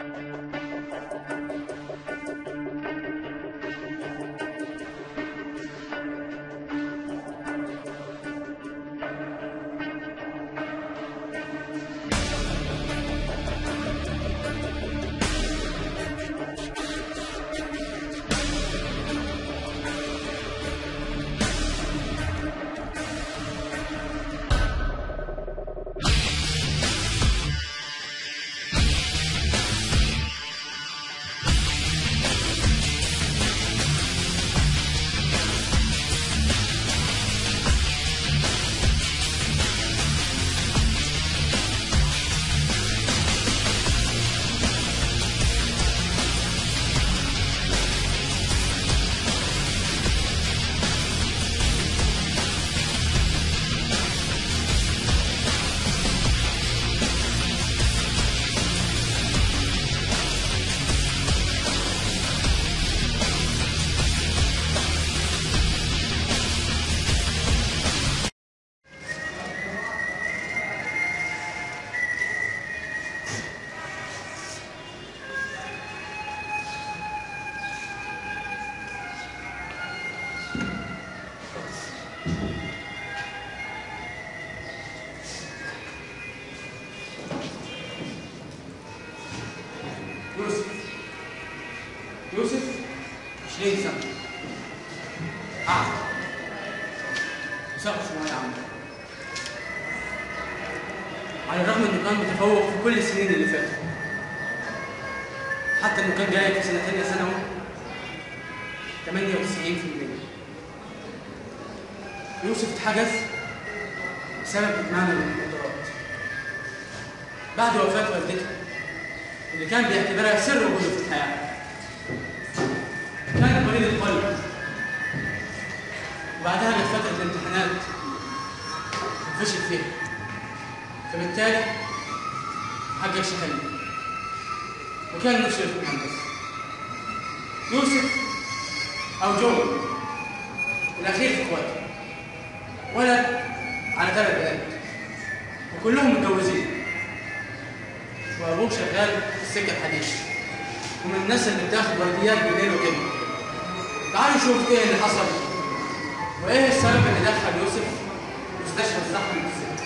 يوسف يوسف 20 سنة قعد وسقف شوية عنه على الرغم انه كان متفوق في كل السنين اللي فاتت حتى انه كان جاي في سنة تانية ثانوي 98% يوسف اتحجز بسبب ادمانه للمخدرات بعد وفاة والدته اللي كان بيعتبرها سر وجوده في الحياة كان مريض القلب وبعدها جت فترة الامتحانات وفشل فيها فبالتالي حقق حلمه وكان نفسه يكون مهندس يوسف أو جو الأخير في إخواته ولد على ثلاث بنات وكلهم متجوزين وابوه شغال في السكه الحديد ومن الناس اللي بتاخد ورديات بالليل وكده تعالوا نشوف ايه اللي حصل وايه السبب اللي دخل يوسف مستشفى الزحمه في السكه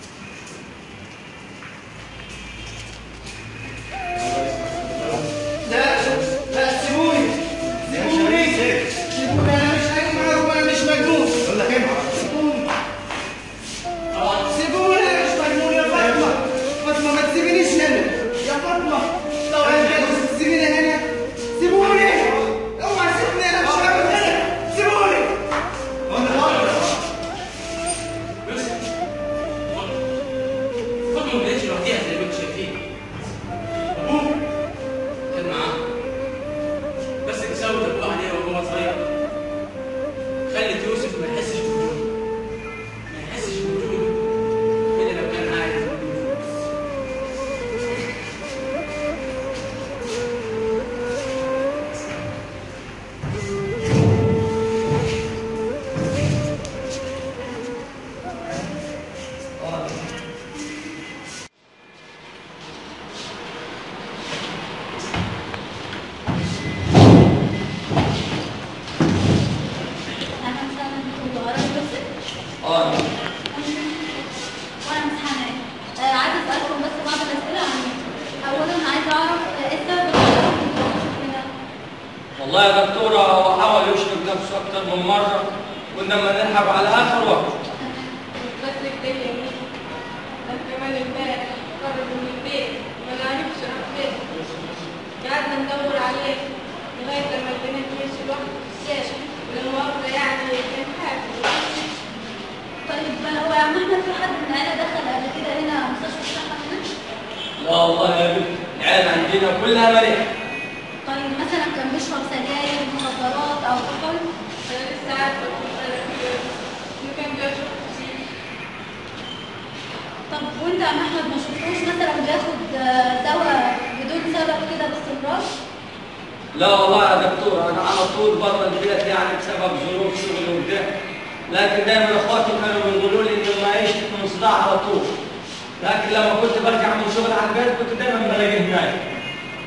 لا لا سيبوني سيبوني سيبوني انا مش اجمع وانا مش مجنون يقول لك ايه سيبوني سيبوني انا مش مجنون يا فاطمه فاطمه ما تسيبينيش هنا يا فاطمه لو عايز تسيبيني هنا سيبوني اوعى سيبني انا مش مجنون هنا سيبوني يوسف فاطمه ما بقتش لوحديها زي ما انتم شايفين ابوه كان معاه بس تساوي ابوه عليه وهو صغير خلت يوسف ما يحسش بوجوده ما يحسش بوجوده الا لو كان عايز انا مثلا كنت ورايا بس اه وانا امتحانات آه، عايزه اسالكم بس بعض الاسئله عن اولا عايزه اعرف آه، ايه السبب اللي خلاكم كده والله يا دكتورة هو حاول يشرب نفسه أكتر من مرة كنا ما نلحق على آخر وقت بس كده يا مين بس كمان امبارح خرج من البيت ما نعرفش راح فين قعدنا ندور عليه لغايه لما البنت مشي لوحده في الشاشه ولما واخده يعني كان حافظ طيب هو يا عم احمد في حد من العيله دخل قبل كده هنا مستشفى الصحه هنا لا والله يا بنت العيال عندنا كلها مليحة طيب مثلا كان بيشرب سجاير مخدرات او كحول انا لسه عارفه انه كان بيشرب كتير طب وانت يا عم احمد ما شفتوش مثلا بياخد آه، دواء بدون سبب كده باستمرار لا والله يا دكتور أنا على طول برا البيت يعني بسبب ظروف شغل وكده لكن دايما اخواتي كانوا بيقولوا لي انه ما يشتكي من صداع على طول لكن لما كنت برجع من شغل على البيت كنت دايما بلاقيه نايم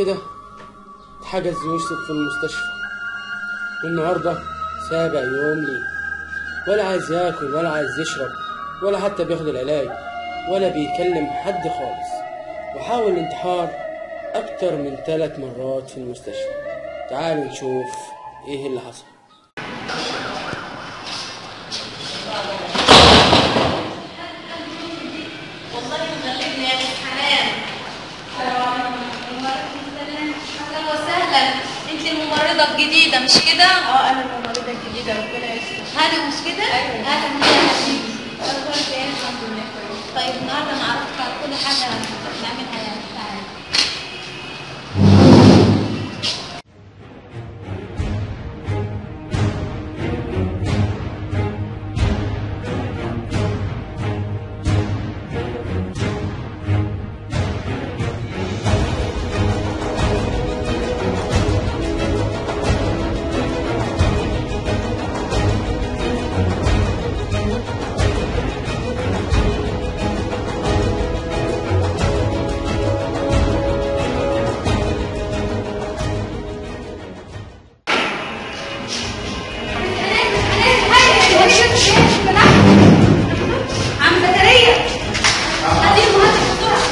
كده اتحجز يوسف في المستشفى والنهاردة سابع يوم ليه ولا عايز ياكل ولا عايز يشرب ولا حتى بياخد العلاج ولا بيكلم حد خالص وحاول الانتحار أكتر من ثلاث مرات في المستشفى تعالوا نشوف ايه اللي حصل والله مغلبني يا بنت حنان اهلا وسهلا انت الممرضه الجديده مش كده اه انا الممرضه الجديده ربنا يستر هذا مش كده؟ أيوة. هذا من حبيبي اخبارك ايه الحمد لله كويس طيب النهارده نعرفك على كل حاجه نعملها يعني تعالى عم زكريا هاتي المهندس بسرعه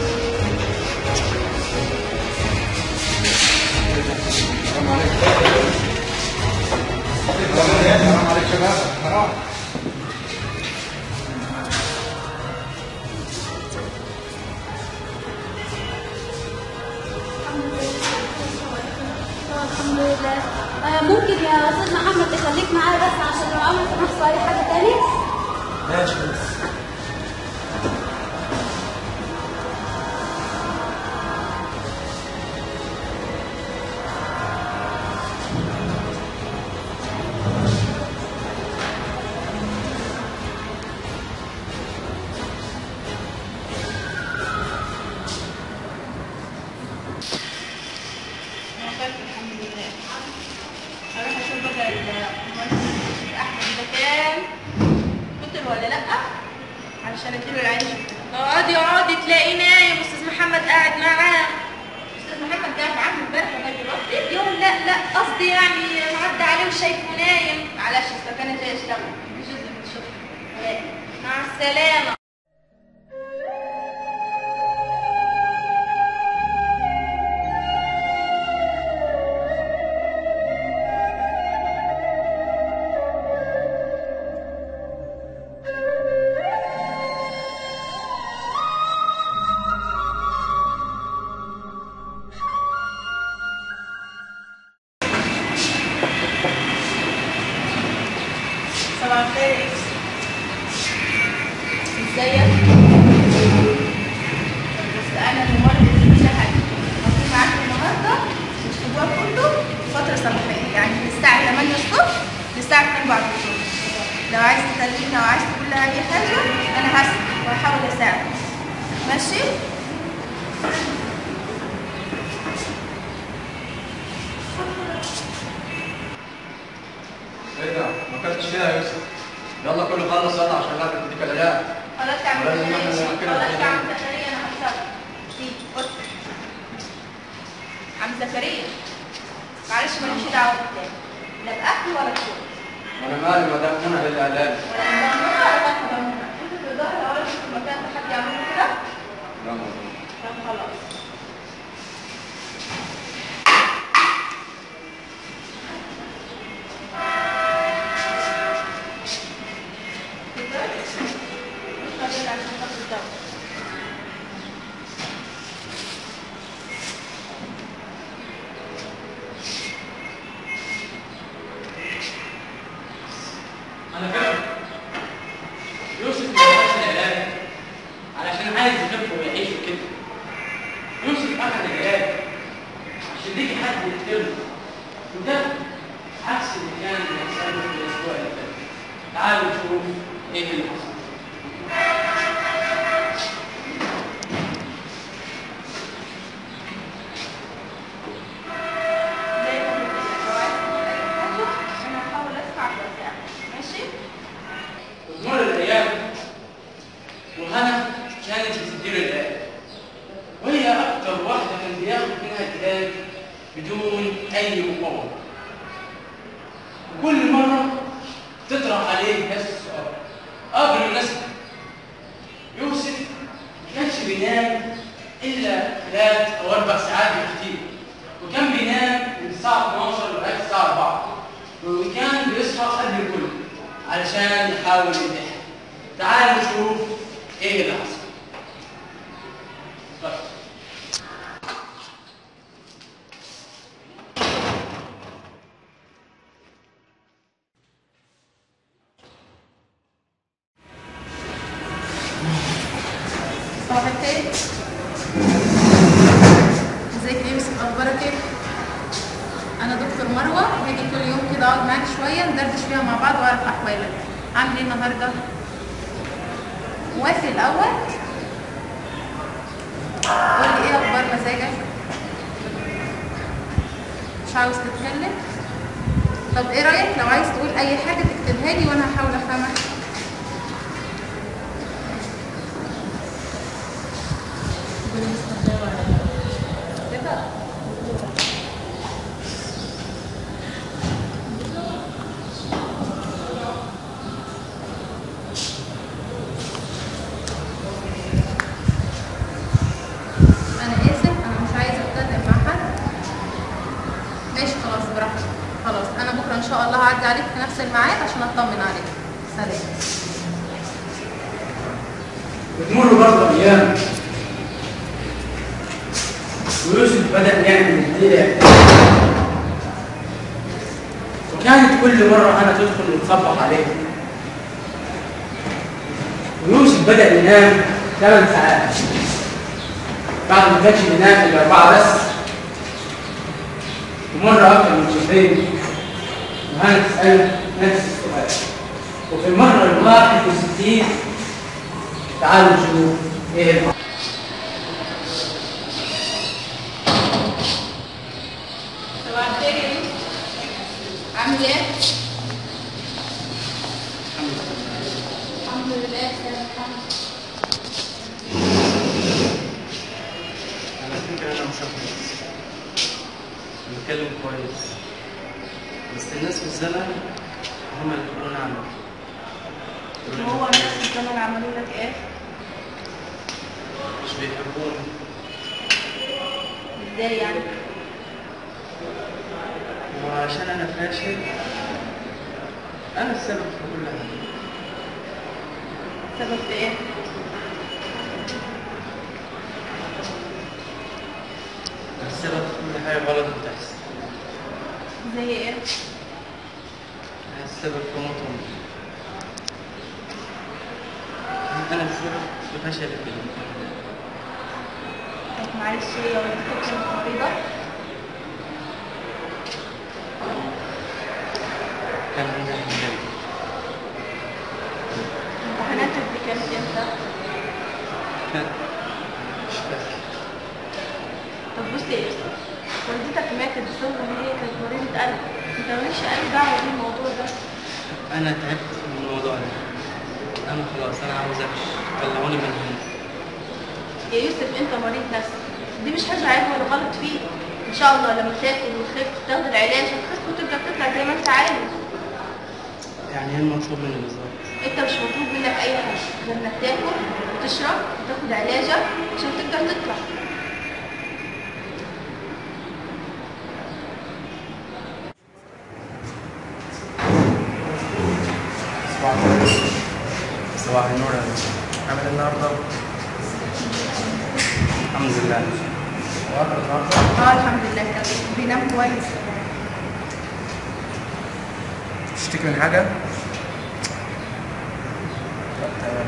الحمد لله آه، ممكن يا استاذ محمد تخليك معايا بس عشان لو عملت نفسه اي حاجه تاني ماشي بس انا خايفه الحمد لله اروح اشوف بقى المهندس احمد ده كام قتل ولا لا علشان اديله العيش اقعدي اقعدي تلاقي نايم استاذ محمد قاعد معاه استاذ محمد قاعد معاه من امبارح لغايه دلوقتي يوم لا لا قصدي يعني معدي عليه وشايفه نايم معلش اصل كان جاي اشتغل جزء من الشغل مع السلامه صباح الخير ازيك بس انا الممرض الجديده حاجه هكون معاكم النهارده الاسبوع كله فتره صباحيه يعني من الساعه 8 الصبح للساعه 2 بعد الظهر لو عايز تكلمنا او عايز تقول لها اي حاجه انا هسمع وهحاول اساعدك ماشي ايه ده؟ ما كنتش كده يا يوسف يلا كله خلص يلا عشان لا تديك العلاج خلاص يا عم لازم زكريا احنا نأكلها خلاص يا عم كده. زكريا انا هتصرف تيجي بص عم زكريا معلش ماليش دعوه بالتاني لا باكل ولا بشرب وانا مالي ما دام منى للعلاج ولا مدمرة ولا غير مدمرة انت تقدري اقول في المكان ده حد يعمل له كده لا ما طب خلاص تقدري؟ مش قادرة عشان خاطر الدواء. انا فاهم يوسف ما خدش العلاج علشان عايز يخف ويعيش وكده يوسف اخذ العلاج عشان يجي حد يقتله وده عكس اللي كان بيحصل في الاسبوع اللي فات تعالوا نشوف ايه اللي حصل زي ما قلت لك لو عايز تقول اي حاجة انا هحاول اسمع واساعدك ماشي؟ وتمر الايام وهنا كانت بتدير العلاج وهي اكتر واحده كان بياخد منها العلاج كل مرة تطرح عليه نفس السؤال قبل الناس يوسف ما كانش بينام إلا ثلاث أو أربع ساعات بالكثير وكان بينام من الساعة 12 لغاية الساعة 4 وكان بيصحى قبل الكل علشان يحاول ينتحر تعالوا نشوف إيه اللي حصل طيب. صباح الخير ازيك يا يوسف اخبارك ايه انا دكتور مروه هاجي كل يوم كده اقعد معاك شويه ندردش فيها مع بعض واعرف احوالك عامل ايه النهارده موافق الاول قول لي ايه اخبار مزاجك مش عاوز تتكلم طب ايه رايك لو عايز تقول اي حاجه تكتبها لي وانا هحاول افهمك كده انا اسف انا مش عايزه اتكلم مع حد ماشي خلاص براحتك خلاص انا بكره ان شاء الله هعدي عليك في نفس الميعاد عشان اطمن عليك سلام بتمر برضه ايام ويوسف بدا يعمل الدنيا وكانت كل مره انا تدخل وتصبح عليه ويوسف بدا ينام ثمان ساعات بعد ما كانش بينام الا اربعه بس ومره اكتر من شهرين وهنا تساله نفس السؤال وفي المره الواحد وستين تعالوا نشوف ايه اللي حصل. صباح الخير يا يوسف عامل ايه؟ الحمد لله يا محمد على فكرة أنا مثقف بتكلم كويس بس الناس في الزمن هم اللي بيقولوا نعم هو الناس في الزمن عملوا لك ايه؟ مش بيحبوني ازاي يعني؟ وعشان أنا فاشل أنا السبب في كل حاجة سبب في ايه؟ السبب في كل حاجة غلط بتحصل زي ايه؟ أنا السبب في موت أمي أنا السبب في فشل الدنيا طب معلش هي والدتك كانت مريضة؟ كان عندها امتحان امتحاناتك دي كانت امتى؟ كان مش فاكر طب بص يا يوسف والدتك ماتت بسبب ان هي كانت مريضة قلب انت مالكش اي دعوة بالموضوع ده أنا تعبت من الموضوع ده أنا خلاص أنا عاوز أمشي طلعوني من هنا يا يوسف انت مريض نفسي دي مش حاجة عيب ولا غلط فيك ان شاء الله لما تاكل وتخف تاخد العلاج هتخف وتبدأ تطلع زي ما انت عايز يعني إيه المطلوب مني بالظبط؟ انت مش مطلوب منك اي حاجة غير انك تاكل وتشرب وتاخد علاجك عشان تقدر تطلع صباح النور صباح النور يا باشا. عامل إيه النهارده؟ الحمد لله واخر النهارده اه الحمد لله كان بينام كويس تشتكي من حاجة؟ طب تمام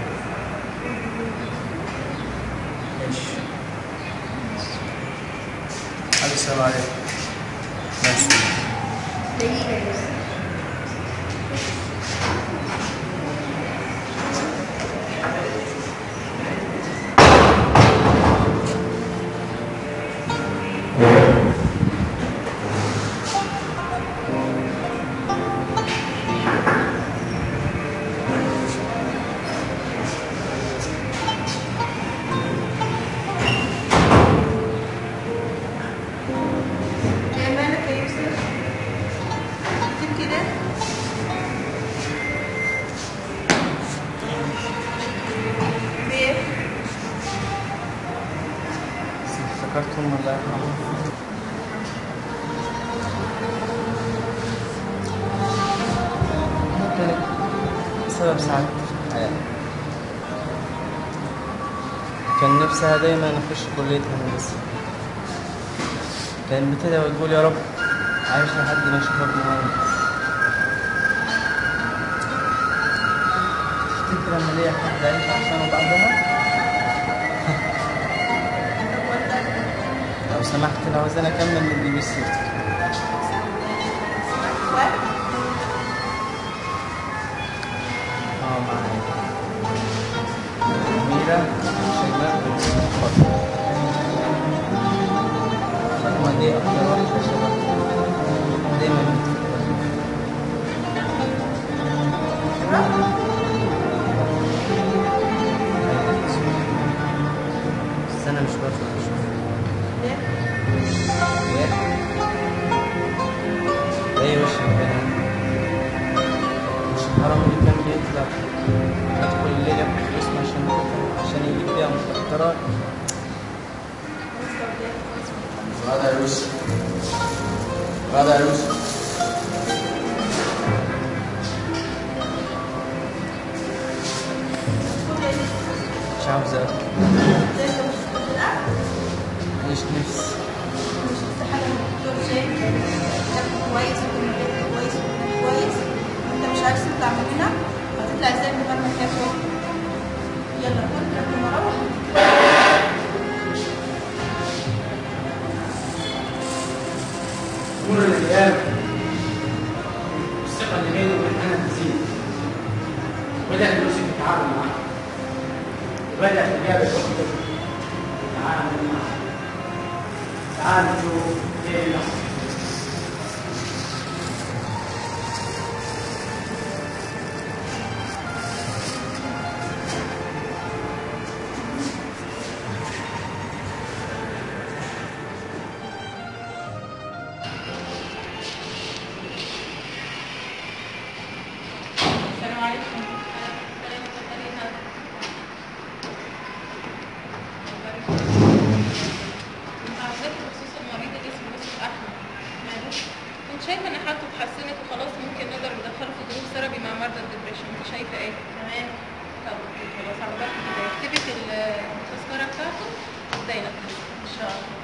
ماشي ألف السلام عليكم ماشي دقيقة يا يوسف ايه مالك يا يوسف؟ تبكي كده؟ افتكرتهم الله يرحمهم كانت سبب سعادتي في الحياة كان نفسها دايما أخش كلية هندسة كانت بتدعي وتقول يا رب عايش لحد ما أشوفك مهندس تفتكر أنا ليا حد عايش عشانه بعدها؟ لو سمحت لو عايزين أكمل من البي بي سي اه معايا أميرة شيماء فاطمة فاطمة دي أكتر واحدة شبه دايما بتفكر بس أنا مش بفهم أشوف ايه وش الكلام مش الحرام اللي كان بيطلع يدخل الليل ياخد فلوسنا عشان عشان يجيب بيها مخدرات هذا يا يوسف هذا يا يوسف مش عاوز اكل مش نفسي كويس وكلمتين كويس وكلام كويس انت مش عايز تطلع من هنا هتطلع ازاي من غير ما تاكل يلا كل قبل ما اروح تمر الايام الثقه اللي بيني وبين انا تزيد بدات يوسف يتعامل معاه وبدات الاجابه تخطر يتعامل معاه تعال نشوف ايه اللي حصل السلام عليكم السلام عليكم عزلت بخصوص المريض اللي اسمه يوسف احمد ماله كنت شايفه ان حالته اتحسنت وخلاص ممكن نقدر ندخله في جروب ثيرابي مع مرضى الدبريشن انت شايفه ايه تمام طب خلاص على بركه الله يكتبك التذكره بتاعته وابداي نفسك ان شاء الله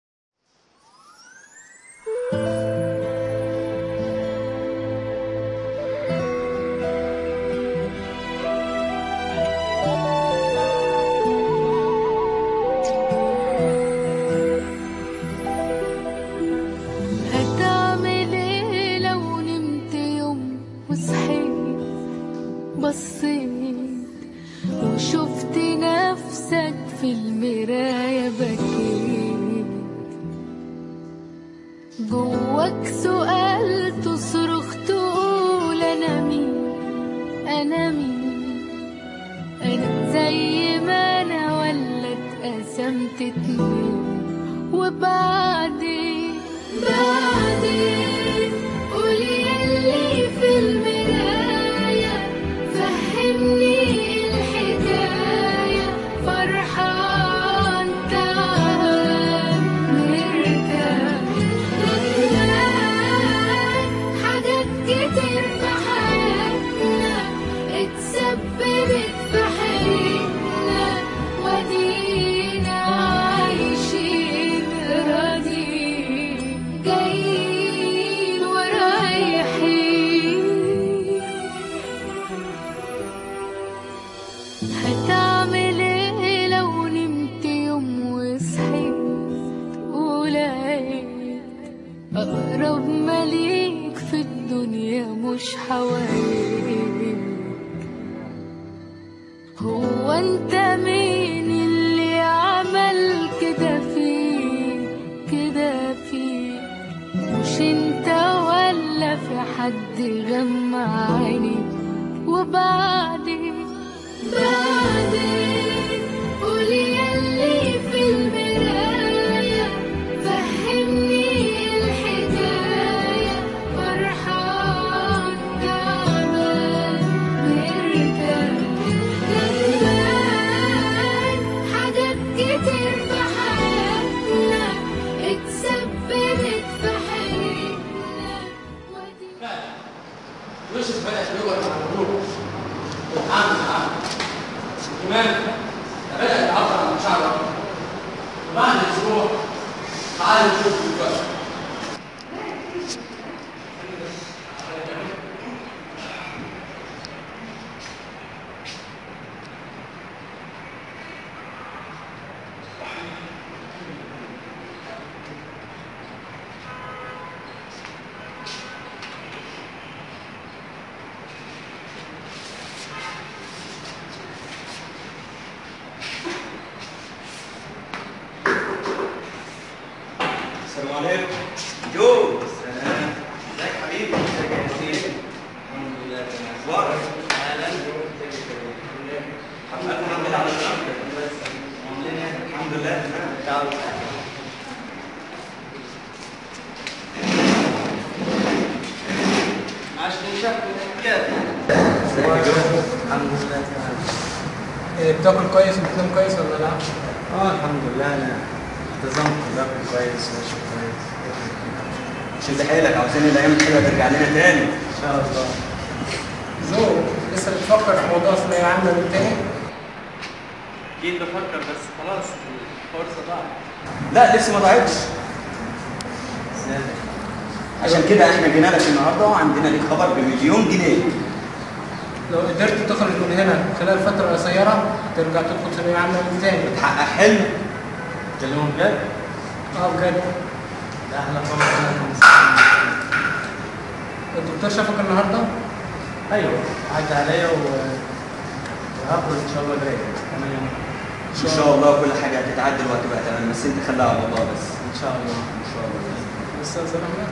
هتعمل ايه لو نمت يوم وصحيت بصيت وشفت نفسك في المراية بكيت جواك سؤال تصرخ تقول انا مين انا مين انا زي ما انا ولا اتقسمت اتنين وبعدين بعدين قولي يلي في المراية فهمني الحكاية فرحان تعبان مرتاح ندمان حاجات كتير في حياتنا اتسببت في حياتنا ودينا عايشين راضيين جايين ورايحين هتعمل ايه لو نمت يوم وصحيت ولقيت اقرب مليك في الدنيا مش حواليك هو انت مين اللي عمل كده فيك كده فيك مش انت ولا في حد غمى عينيك وبعدين بعدين قولي يلي في المراية فهمني الحكاية فرحان تعبان مرتاح ندمان حاجات كتير في حياتنا يوسف بدأ يقعد مع الجروب ويتعامل معاه كمان بدأ يعبر عن مشاعره وبعد أسبوع تعالوا نشوف الفرق السلام عليكم جو سلام ازيك حبيبي ازيك يا ياسين الحمد لله تمام اخبارك اهلا الحمد لله على سلامتك عاملين ايه الحمد لله تمام تعالوا عاش نشوف الحكايات ازيك يا جو الحمد لله تمام إيه، بتاكل كويس وبتنام كويس ولا لا؟ اه الحمد لله انا التزمت باكل كويس واشرب كويس شد حيلك عاوزين الايام الحلوه ترجع لنا تاني ان شاء الله زو لسه بتفكر في موضوع ثانوية عامة من تاني؟ اكيد بفكر بس خلاص الفرصه ضاعت لا لسه ما ضاعتش عشان كده احنا جينا لك النهارده وعندنا ليك خبر بمليون جنيه لو قدرت تخرج من هنا خلال فترة قصيرة ترجع تدخل ثانوية عامة من تاني تحقق حلم كلمهم بجد اه بجد ده احلى خبر الدكتور شافك النهارده؟ ايوه عدى عليا و وهخرج ان شاء الله جاي كمان يوم ان شاء الله كل حاجه هتتعدل وهتبقى تمام بس انت خليها على الله بس ان شاء الله ان شاء الله استاذ رحمن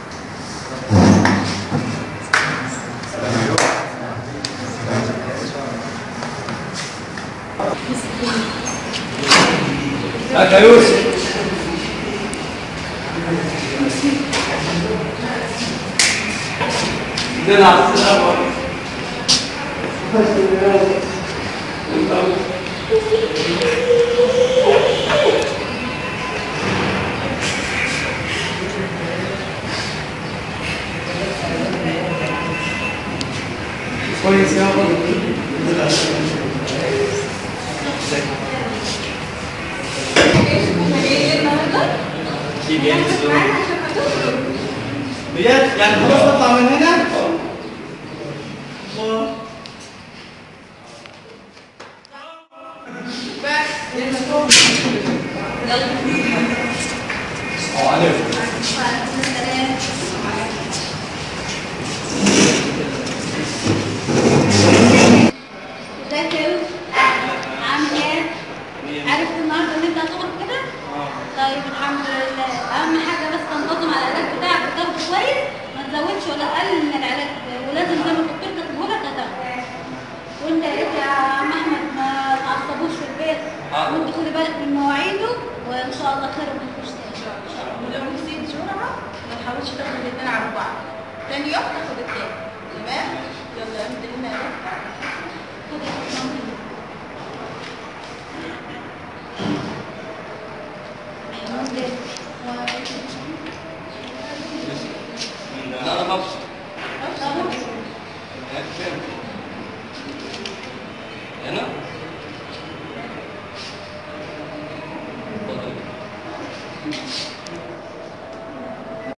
هات يا يوسف نلعب سوا كويس يا بجد يعني خلاص نطلع من هنا ازيك يا يوسف؟ عامل ايه؟ عرفت النهارده ان انت هتخرج كده؟ طيب الحمد لله اهم حاجه بس تنتظم على العلاج بتاعك وتاخده كويس ما تزودش ولا اقل من العلاج ولازم زي ما الدكتور كاتبه لك هتاخده وانت يا ريت يا عم احمد ما تعصبوش في البيت وانت خدي بالك من مواعيده وان شاء الله خير وما تخش تاني ولو نسيت جرعة ما تحاولش تاخد الاثنين على بعض تاني يوم تاخد